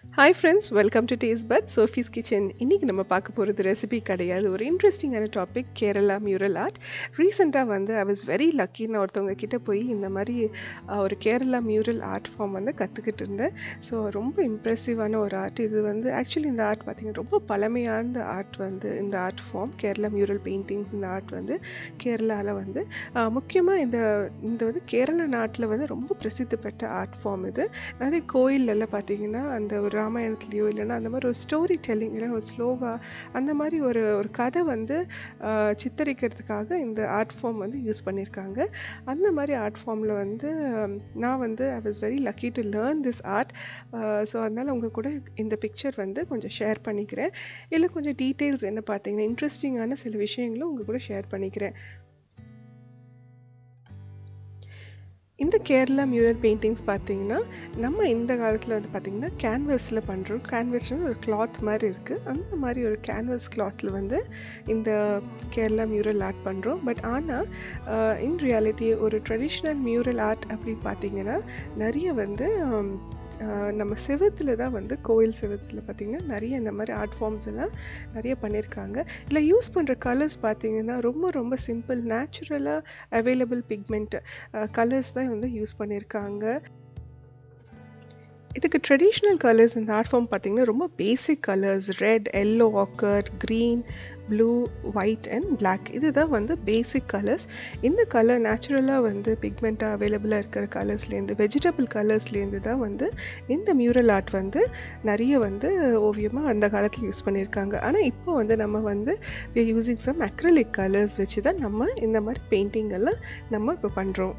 hi friends welcome to taste bud Sophie's kitchen இன்றைக்கி நம்ம பார்க்க போகிறது ரெசிபி கிடையாது ஒரு இன்ட்ரெஸ்டிங்கான டாபிக் கேரளா மியூரல் ஆர்ட் ரீசெண்டாக வந்து ஐ வாஸ் வெரி லக்கி நான் ஒருத்தவங்க கிட்ட போய் இந்த மாதிரி அஹ், ஒரு கேரளா மியூரல் ஆர்ட் ஃபார்ம் வந்து கற்றுக்கிட்டு இருந்தேன் ஸோ ரொம்ப இம்ப்ரெசிவான ஒரு ஆர்ட் இது வந்து ஆக்சுவலி இந்த ஆர்ட் பார்த்திங்கன்னா ரொம்ப பழமையான ஆர்ட் வந்து இந்த art form Kerala mural paintings இந்த ஆர்ட் வந்து கேரளாவில் வந்து முக்கியமாக இந்த இந்த வந்து கேரளா நாட்டில் வந்து ரொம்ப பிரசித்தி பெற்ற ஆர்ட் ஃபார்ம் இது நிறைய கோயிலெல்லாம் பார்த்தீங்கன்னா அந்த ஒரு ராமாயணத்துலேயோ இல்லைன்னா அந்த மாதிரி ஒரு ஸ்டோரி டெல்லிங் இல்லைன்னா ஒரு ஸ்லோகா அந்த மாதிரி ஒரு ஒரு கதை வந்து ஆஹ், சித்தரிக்கிறதுக்காக இந்த ஆர்ட் ஃபார்ம் வந்து யூஸ் பண்ணியிருக்காங்க அந்த மாதிரி ஆர்ட் ஃபார்மில் வந்து ஹம், நான் வந்து I was very lucky to learn this art so அதனால் உங்கள் கூட இந்த பிக்சர் வந்து கொஞ்சம் ஷேர் பண்ணிக்கிறேன் இல்லை கொஞ்சம் டீட்டெயில்ஸ் என்ன பார்த்தீங்கன்னா இன்ட்ரெஸ்டிங்கான சில விஷயங்களும் உங்கள் கூட ஷேர் பண்ணிக்கிறேன் இந்த கேரளா மியூரல் பெயிண்டிங்ஸ் பார்த்தீங்கன்னா நம்ம இந்த காலத்தில் வந்து பார்த்தீங்கன்னா கேன்வஸில் பண்ணுறோம் கேன்வஸ் ஒரு கிளாத் மாதிரி இருக்குது அந்த மாதிரி ஒரு கேன்வஸ் கிளாத்தில் வந்து இந்த கேரளா மியூரல் ஆர்ட் பண்ணுறோம் பட் ஆனால் இன் ரியாலிட்டி ஒரு ட்ரெடிஷ்னல் மியூரல் ஆர்ட் அப்படின்னு பார்த்தீங்கன்னா நிறைய வந்து ஹம், ஆஹ் நம்ம செவத்தில் தான் வந்து கோயில் செவத்தில் பார்த்தீங்கன்னா நிறைய இந்த மாதிரி ஆர்ட் ஃபார்ம்ஸ் எல்லாம் நிறைய பண்ணியிருக்காங்க இல்லை யூஸ் பண்ணுற கலர்ஸ் பார்த்தீங்கன்னா ரொம்ப ரொம்ப சிம்பிள் நேச்சுரலாக அவைலபிள் பிக்மெண்ட் கலர்ஸ் தான் வந்து யூஸ் பண்ணியிருக்காங்க இதுக்கு ட்ரெடிஷ்னல் கலர்ஸ் இந்த ஆர்ட் ஃபார்ம் பார்த்தீங்கன்னா ரொம்ப basic colours red yellow ochre green blue white and black இதுதான் வந்து பேசிக் கலர்ஸ் இந்த கலர் நேச்சுரலாக வந்து பிக்மெண்ட்டாக அவைலபிளாக இருக்கிற கலர்ஸ்லேருந்து வெஜிடபிள் கலர்ஸ்லேருந்து தான் வந்து இந்த மியூரல் ஆர்ட் வந்து நிறைய வந்து ஓவியமாக அந்த காலத்தில் யூஸ் பண்ணியிருக்காங்க ஆனால் இப்போ வந்து நம்ம வந்து யூஸிங் சம் அக்ரலிக் கலர்ஸ் வச்சு தான் நம்ம இந்த மாதிரி பெயிண்டிங் எல்லாம் நம்ம இப்போ பண்ணுறோம்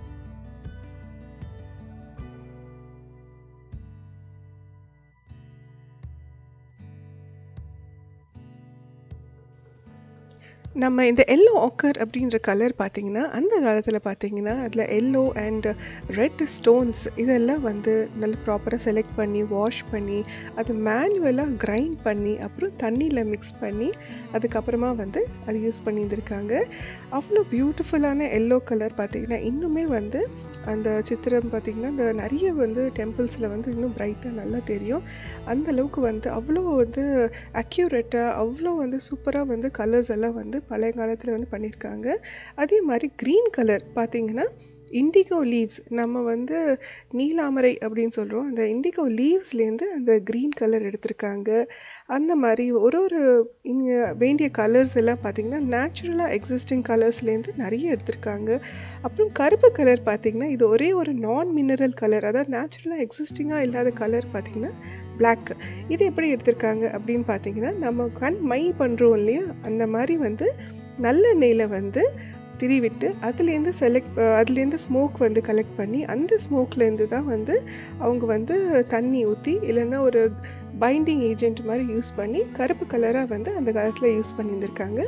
நம்ம இந்த எல்லோ ஆக்கர் அப்படின்ற கலர் பார்த்தீங்கன்னா அந்த காலத்தில் பார்த்தீங்கன்னா அதில் எல்லோ அண்ட் ரெட் ஸ்டோன்ஸ் இதெல்லாம் வந்து நல்ல ப்ராப்பராக செலக்ட் பண்ணி வாஷ் பண்ணி அது மேனுவலாக கிரைண்ட் பண்ணி அப்புறம் தண்ணியில் மிக்ஸ் பண்ணி அதுக்கப்புறமா வந்து அது யூஸ் பண்ணியிருந்திருக்காங்க அவ்வளோ பியூட்டிஃபுல்லான எல்லோ கலர் பார்த்தீங்கன்னா இன்னுமே வந்து அந்த சித்திரம் பார்த்திங்கன்னா இந்த நிறைய வந்து டெம்பிள்ஸில் வந்து இன்னும் பிரைட்டாக நல்லா தெரியும் அந்த அளவுக்கு வந்து அவ்வளோ வந்து அக்யூரேட்டாக அவ்வளோ வந்து சூப்பராக வந்து கலர்ஸ் எல்லாம் வந்து பழைய காலத்தில் வந்து பண்ணியிருக்காங்க அதே மாதிரி க்ரீன் கலர் பார்த்தீங்கன்னா இண்டிகோ லீவ்ஸ் நம்ம வந்து நீலாமரை அப்படின்னு சொல்கிறோம் அந்த இண்டிகோ லீவ்ஸ்லேருந்து அந்த க்ரீன் கலர் எடுத்திருக்காங்க அந்த மாதிரி ஒரு ஒரு இங்கே வேண்டிய கலர்ஸ் எல்லாம் பார்த்தீங்கன்னா நேச்சுரலாக எக்ஸிஸ்டிங் கலர்ஸ்லேருந்து நிறைய எடுத்திருக்காங்க அப்புறம் கருப்பு கலர் பார்த்தீங்கன்னா இது ஒரே ஒரு நான் மினரல் கலர் அதாவது நேச்சுரலாக எக்ஸிஸ்டிங்காக இல்லாத கலர் பார்த்தீங்கன்னா பிளாக் இது எப்படி எடுத்திருக்காங்க அப்படின்னு பார்த்தீங்கன்னா நம்ம கண் மை பண்ணுறோம் இல்லையா அந்த மாதிரி வந்து நல்லெண்ணெயில் வந்து திரிவிட்டு அதுலேருந்து செலக்ட் அதுலேருந்து ஸ்மோக் வந்து கலெக்ட் பண்ணி அந்த ஸ்மோக்லேருந்து தான் வந்து அவங்க வந்து தண்ணி ஊற்றி இல்லைன்னா ஒரு பைண்டிங் ஏஜென்ட் மாதிரி யூஸ் பண்ணி கருப்பு கலராக வந்து அந்த காலத்தில் யூஸ் பண்ணியிருந்திருக்காங்க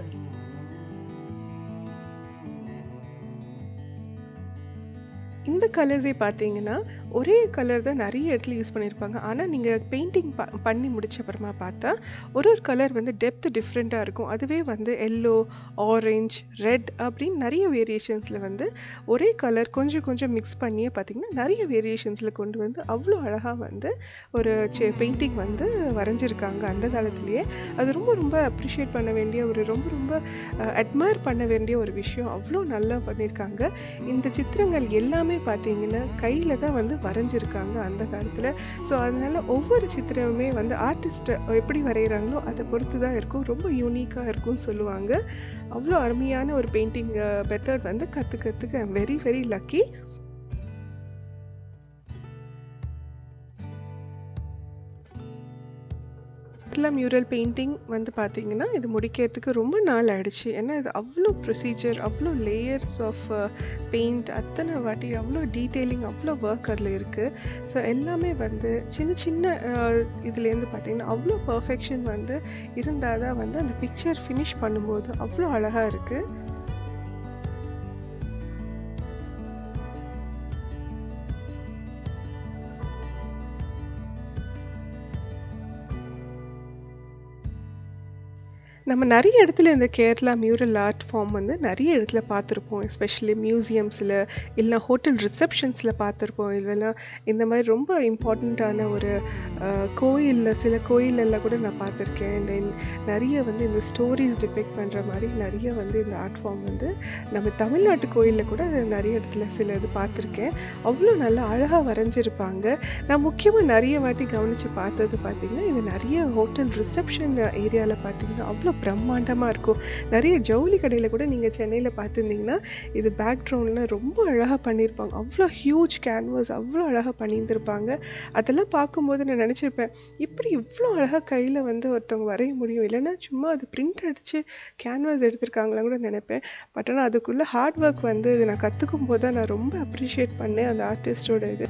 இந்த கலர்ஸே பார்த்தீங்கன்னா ஒரே கலர் தான் நிறைய இடத்துல யூஸ் பண்ணியிருப்பாங்க ஆனால் நீங்கள் பெயிண்டிங் ப பண்ணி முடிச்ச அப்புறமா பார்த்தா ஒரு ஒரு கலர் வந்து டெப்த் டிஃப்ரெண்ட்டாக இருக்கும் அதுவே வந்து எல்லோ ஆரஞ்ச் ரெட் அப்படின்னு நிறைய வேரியேஷன்ஸில் வந்து ஒரே கலர் கொஞ்சம் கொஞ்சம் மிக்ஸ் பண்ணியே பார்த்தீங்கன்னா நிறைய வேரியேஷன்ஸில் கொண்டு வந்து அவ்வளோ அழகாக வந்து ஒரு பெயிண்டிங் வந்து வரைஞ்சிருக்காங்க அந்த காலத்துலேயே அது ரொம்ப ரொம்ப அப்ரிஷியேட் பண்ண வேண்டிய ஒரு ரொம்ப ரொம்ப அட்மயர் பண்ண வேண்டிய ஒரு விஷயம் அவ்வளோ நல்லா பண்ணியிருக்காங்க இந்த சித்திரங்கள் எல்லாமே பார்த்தீங்கன்னா கையில் தான் வந்து வரைஞ்சிருக்காங்க அந்த காலத்தில் ஸோ அதனால ஒவ்வொரு சித்திரமுமே வந்து ஆர்டிஸ்ட் எப்படி வரைகிறாங்களோ அதை பொறுத்து தான் இருக்கும் ரொம்ப யூனிக்காக இருக்கும்னு சொல்லுவாங்க அவ்வளோ அருமையான ஒரு பெயிண்டிங் மெத்தட் வந்து கற்றுக்கிறதுக்கு I'm very very lucky Kerala mural painting வந்து பார்த்தீங்கன்னா இது முடிக்கிறதுக்கு ரொம்ப நாள் ஆயிடுச்சு ஏன்னா இது அவ்வளோ ப்ரொசீஜர் அவ்வளோ லேயர்ஸ் ஆஃப் பெயிண்ட் அத்தனை வாட்டி அவ்வளோ டீட்டெயிலிங் அவ்வளோ ஒர்க் அதில் இருக்குது ஸோ எல்லாமே வந்து சின்ன சின்ன அஹ், இதுலேருந்து பார்த்தீங்கன்னா அவ்வளோ பர்ஃபெக்ஷன் வந்து இருந்தால் தான் வந்து அந்த பிக்சர் ஃபினிஷ் பண்ணும்போது அவ்வளோ அழகாக இருக்குது நம்ம நிறைய இடத்துல இந்த கேரளா மியூரல் ஆர்ட் ஃபார்ம் வந்து நிறைய இடத்துல பார்த்துருப்போம் எஸ்பெஷலி மியூசியம்ஸில் இல்லைனா ஹோட்டல் ரிசப்ஷன்ஸில் பார்த்துருப்போம் இல்லைன்னா இந்த மாதிரி ரொம்ப இம்பார்ட்டண்ட்டான ஒரு கோயிலில் சில கோயிலெல்லாம் கூட நான் பார்த்துருக்கேன் இந்த நிறைய வந்து இந்த ஸ்டோரிஸ் டிபெக்ட் பண்ணுற மாதிரி நிறைய வந்து இந்த ஆர்ட் ஃபார்ம் வந்து நம்ம தமிழ்நாட்டு கோயிலில் கூட நிறைய இடத்துல சில இது பார்த்துருக்கேன் அவ்வளோ நல்லா அழகாக வரைஞ்சிருப்பாங்க நான் முக்கியமாக நிறைய வாட்டி கவனித்து பார்த்தது பார்த்திங்கன்னா இது நிறைய ஹோட்டல் ரிசப்ஷன் ஏரியாவில் பார்த்தீங்கன்னா அவ்வளோ பிரம்மாண்டமாக இருக்கும் நிறைய ஜவுளி கடையில் கூட நீங்கள் சென்னையில் பார்த்துருந்தீங்கன்னா இது பேக்ரவுண்டில் ரொம்ப அழகாக பண்ணியிருப்பாங்க அவ்வளோ ஹியூஜ் கேன்வாஸ் அவ்வளோ அழகாக பண்ணியிருந்திருப்பாங்க அதெல்லாம் பார்க்கும்போது நான் நினச்சிருப்பேன் இப்படி இவ்வளோ அழகாக கையில் வந்து ஒருத்தவங்க வரைய முடியும் இல்லைன்னா சும்மா அது பிரிண்ட் அடித்து கேன்வாஸ் எடுத்திருக்காங்களா கூட நினைப்பேன் பட் ஆனால் அதுக்குள்ளே ஹார்ட் ஒர்க் வந்து நான் கற்றுக்கும் போது தான் நான் ரொம்ப அப்ரிஷியேட் பண்ணேன் அந்த ஆர்டிஸ்டோட இது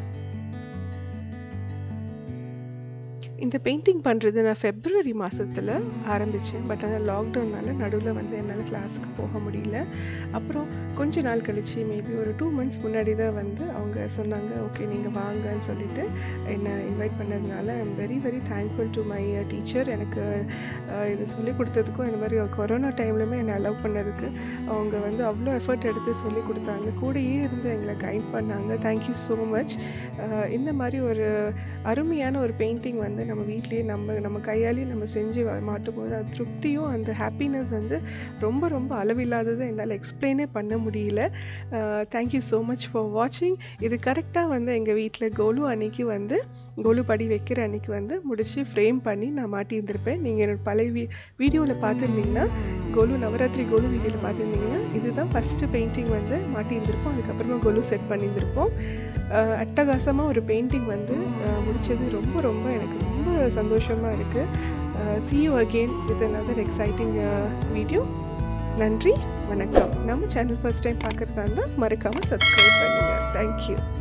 இந்த பெயிண்டிங் பண்ணுறது நான் ஃபெப்ரவரி மாதத்தில் ஆரம்பித்தேன் பட் ஆனால் லாக்டவுனால் நடுவில் வந்து என்னால் கிளாஸுக்கு போக முடியல அப்புறம் கொஞ்ச நாள் கழித்து மேபி ஒரு டூ மந்த்ஸ் முன்னாடி தான் வந்து அவங்க சொன்னாங்க ஓகே நீங்கள் வாங்கன்னு சொல்லிட்டு என்னை இன்வைட் பண்ணதுனால I'm very very thankful to my teacher எனக்கு இது சொல்லி கொடுத்ததுக்கும் இந்த மாதிரி கொரோனா டைம்லையுமே என்னை அலோவ் பண்ணதுக்கு அவங்க வந்து அவ்வளோ எஃபர்ட் எடுத்து சொல்லி கொடுத்தாங்க கூடயே இருந்து எங்களை கைட் பண்ணாங்க தேங்க்யூ ஸோ மச் இந்த மாதிரி ஒரு அருமையான ஒரு பெயிண்டிங் வந்து நம்ம வீட்லேயே நம்ம நம்ம கையாலேயே நம்ம செஞ்சு மாட்டும் போது அது திருப்தியும் அந்த ஹாப்பினஸ் வந்து ரொம்ப ரொம்ப அளவில்லாததை என்னால் எக்ஸ்பிளைனே பண்ண முடியல தேங்க்யூ ஸோ மச் ஃபார் வாட்சிங் இது கரெக்டாக வந்து எங்கள் வீட்டில் கோலு அன்னைக்கு வந்து கோலு படி வைக்கிற அன்னைக்கு வந்து முடிச்சு ஃப்ரேம் பண்ணி நான் மாட்டியிருந்திருப்பேன் நீங்கள் என்னோட பழைய வீ வீடியோவில் பார்த்துருந்தீங்கன்னா கோலு நவராத்திரி கோலு வீடியோவில் பார்த்துருந்தீங்கன்னா இதுதான் ஃபஸ்ட்டு பெயிண்டிங் வந்து மாட்டியிருந்திருப்போம் அதுக்கப்புறமா கோலு செட் பண்ணியிருந்திருப்போம் அட்டகாசமாக ஒரு பெயிண்டிங் வந்து முடித்தது ரொம்ப ரொம்ப எனக்கு ரொம்ப சந்தோஷமாக இருக்குது see you again with another exciting video நன்றி வணக்கம் நம்ம சேனல் ஃபர்ஸ்ட் டைம் பார்க்குறதா இருந்தால் மறக்காமல் சப்ஸ்கிரைப் பண்ணுங்கள் தேங்க்யூ